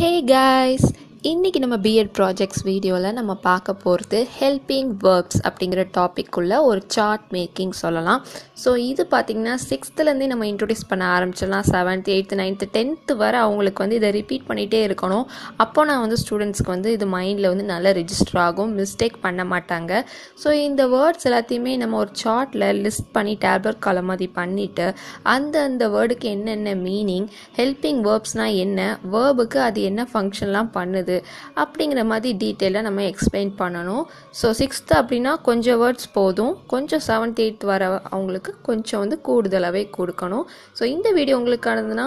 hey guys இன்றைக்கி நம்ம BEd projects வீடியோவில் நம்ம பார்க்க போகிறது ஹெல்பிங் வேர்ப்ஸ் அப்படிங்கிற டாபிக்குள்ள ஒரு சார்ட் மேக்கிங் சொல்லலாம் ஸோ இது பார்த்திங்கன்னா சிக்ஸ்த்துலேருந்தே நம்ம இன்ட்ரொடியூஸ் பண்ண ஆரம்பிச்சிடலாம் செவன்த் எயித்து நைன்த்து டென்த்து வரை அவங்களுக்கு வந்து இதை ரிப்பீட் பண்ணிகிட்டே இருக்கணும் அப்போ நான் வந்து ஸ்டூடெண்ட்ஸ்க்கு வந்து இது மைண்டில் வந்து நல்லா ரெஜிஸ்டர் ஆகும் மிஸ்டேக் பண்ண மாட்டாங்க ஸோ இந்த வேர்ட்ஸ் எல்லாத்தையுமே நம்ம ஒரு சார்ட்டில் லிஸ்ட் பண்ணி டேப்லெட் காலம் மாதிரி பண்ணிவிட்டு அந்த அந்த வேர்டுக்கு என்னென்ன மீனிங் ஹெல்பிங் வேர்ப்ஸ்னால் என்ன வேர்புக்கு அது என்ன ஃபங்க்ஷன்லாம் பண்ணுது அப்படிங்கிற மாதிரி டீட்டெயிலாக நம்ம எக்ஸ்பிளைன் பண்ணணும் ஸோ சிக்ஸ்த்து அப்படின்னா கொஞ்சம் வேர்ட்ஸ் போதும் கொஞ்சம் செவன்த் எயித் வர அவங்களுக்கு கொஞ்சம் வந்து கூடுதலாகவே கொடுக்கணும் ஸோ இந்த வீடியோ உங்களுக்கானதுன்னா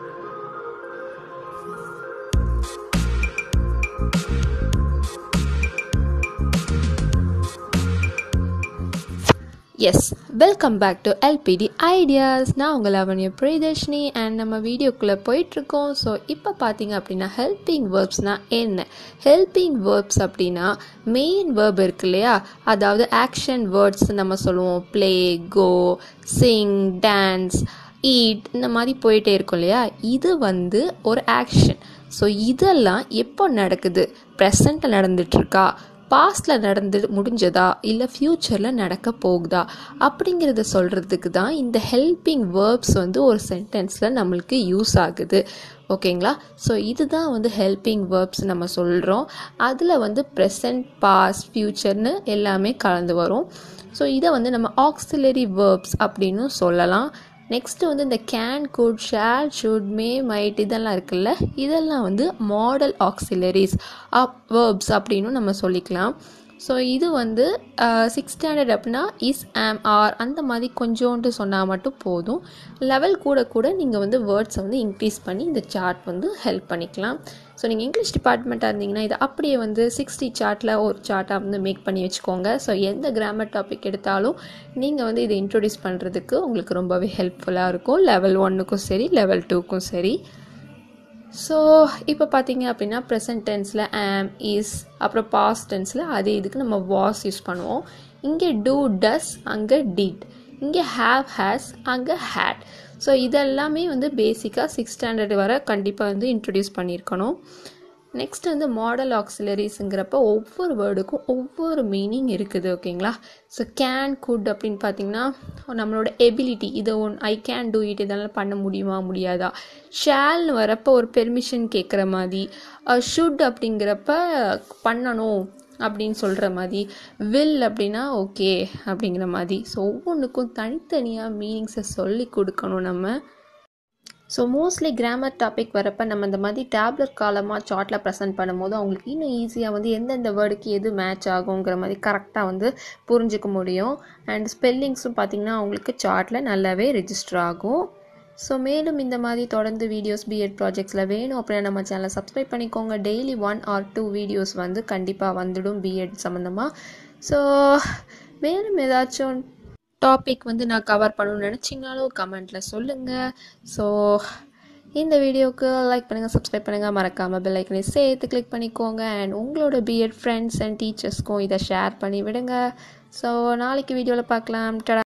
yes welcome back to LPT ideas நான் உங்கள் லவன்ய பிரியதர்ஷினி அண்ட் நம்ம வீடியோக்குள்ளே போயிட்டுருக்கோம் ஸோ இப்போ பார்த்தீங்க அப்படின்னா ஹெல்பிங் வேர்ப்ஸ்னால் என்ன ஹெல்பிங் வேர்ப்ஸ் அப்படின்னா மெயின் வேர்ப் இருக்கு இல்லையா அதாவது ஆக்ஷன் வேர்ட்ஸ் நம்ம சொல்லுவோம் play go sing dance eat இந்த மாதிரி போயிட்டே இருக்கும் இல்லையா இது வந்து ஒரு ஆக்ஷன் ஸோ இதெல்லாம் எப்போ நடக்குது ப்ரெசண்ட்டில் நடந்துட்டுருக்கா பாஸ்டில் நடந்து முடிஞ்சதா இல்லை ஃப்யூச்சரில் நடக்க போகுதா அப்படிங்கிறத சொல்கிறதுக்கு தான் இந்த ஹெல்பிங் வேர்ப்ஸ் வந்து ஒரு சென்டென்ஸில் நம்மளுக்கு யூஸ் ஆகுது ஓகேங்களா ஸோ இதுதான் வந்து ஹெல்பிங் வேர்ப்ஸ் நம்ம சொல்கிறோம் அதில் வந்து ப்ரெசன்ட் பாஸ்ட் ஃப்யூச்சர்னு எல்லாமே கலந்து வரும் ஸோ இதை வந்து நம்ம ஆக்சிலரி வேர்ப்ஸ் அப்படின்னு சொல்லலாம் நெக்ஸ்ட்டு வந்து இந்த can could shall should may might இதெல்லாம் இருக்குல்ல இதெல்லாம் வந்து மாடல் ஆக்சிலரிஸ் அப் வேர்ப்ஸ் அப்படின்னு நம்ம சொல்லிக்கலாம் ஸோ இது வந்து சிக்ஸ் ஸ்டாண்டர்ட் அப்படின்னா இஸ் ஆம் ஆர் அந்த மாதிரி கொஞ்சோண்டு சொன்னால் மட்டும் போதும் லெவல் கூட கூட நீங்கள் வந்து வேர்ட்ஸை வந்து இன்க்ரீஸ் பண்ணி இந்த சார்ட் வந்து ஹெல்ப் பண்ணிக்கலாம் ஸோ நீங்கள் இங்கிலீஷ் டிபார்ட்மெண்ட்டாக இருந்தீங்கன்னா இதை அப்படியே வந்து சிக்ஸ்டி சார்ட்டில் ஒரு சார்ட்டாக வந்து மேக் பண்ணி வச்சுக்கோங்க ஸோ எந்த கிராமர் டாபிக் எடுத்தாலும் நீங்கள் வந்து இதை இன்ட்ரொடியூஸ் பண்ணுறதுக்கு உங்களுக்கு ரொம்பவே ஹெல்ப்ஃபுல்லாக இருக்கும் லெவல் ஒன்றுக்கும் சரி லெவல் டூக்கும் சரி ஸோ இப்போ பார்த்தீங்க அப்படின்னா ப்ரெசன்ட் டென்ஸில் ஆம் இஸ் அப்புறம் பாஸ்ட் டென்ஸில் அதே இதுக்கு நம்ம வாஸ் யூஸ் பண்ணுவோம் இங்கே டூ டஸ் அங்கே டிட் இங்கே ஹாவ் ஹேஸ் அங்கே ஹேட் ஸோ இதெல்லாமே வந்து பேசிக்காக சிக்ஸ் ஸ்டாண்டர்ட் வரை கண்டிப்பாக வந்து இன்ட்ரடியூஸ் பண்ணியிருக்கணும் நெக்ஸ்ட் வந்து மாடல் ஆக்சிலரிஸுங்கிறப்ப ஒவ்வொரு வேர்டுக்கும் ஒவ்வொரு மீனிங் இருக்குது ஓகேங்களா ஸோ கேன் குட் அப்படின்னு பார்த்தீங்கன்னா நம்மளோட எபிலிட்டி இதை one I can do it இதெல்லாம் பண்ண முடியுமா முடியாதா ஷேல்னு வரப்போ ஒரு பெர்மிஷன் கேட்குற மாதிரி ஷுட் அப்படிங்கிறப்ப பண்ணணும் அப்படின்னு சொல்கிற மாதிரி வில் அப்படின்னா ஓகே அப்படிங்கிற மாதிரி ஸோ ஒவ்வொன்றுக்கும் தனித்தனியாக மீனிங்ஸை சொல்லி கொடுக்கணும் நம்ம ஸோ மோஸ்ட்லி கிராமர் டாபிக் வரப்போ நம்ம இந்த மாதிரி டேப்லெட் காலமாக சார்ட்டில் ப்ரெசென்ட் பண்ணும்போது அவங்களுக்கு இன்னும் ஈஸியாக வந்து எந்தெந்த வேர்டுக்கு எது மேட்ச் ஆகுங்கிற மாதிரி கரெக்டாக வந்து புரிஞ்சிக்க முடியும் அண்ட் ஸ்பெல்லிங்ஸும் பார்த்திங்கன்னா அவங்களுக்கு சார்ட்டில் நல்லாவே ரெஜிஸ்டர் ஆகும் ஸோ மேலும் இந்த மாதிரி தொடர்ந்து வீடியோஸ் பிஎட் ப்ராஜெக்ட்ஸில் வேணும் அப்படின்னா நம்ம சேனலை சப்ஸ்கிரைப் பண்ணிக்கோங்க daily one or two videos வந்து கண்டிப்பாக வந்துடும் பிஎட் சம்மந்தமாக ஸோ மேலும் ஏதாச்சும் டாபிக் வந்து நான் கவர் பண்ணணும்னு நினச்சிங்கனாலும் கமெண்ட்டில் சொல்லுங்கள் ஸோ இந்த வீடியோவுக்கு லைக் பண்ணுங்கள் சப்ஸ்கிரைப் பண்ணுங்கள் மறக்காமல் பெல் ஐக்கனை சேர்த்து கிளிக் பண்ணிக்கோங்க அண்ட் உங்களோட பிஎட் ஃப்ரெண்ட்ஸ் அண்ட் டீச்சர்ஸ்க்கும் இதை ஷேர் பண்ணி விடுங்க ஸோ நாளைக்கு வீடியோவில் பார்க்கலாம்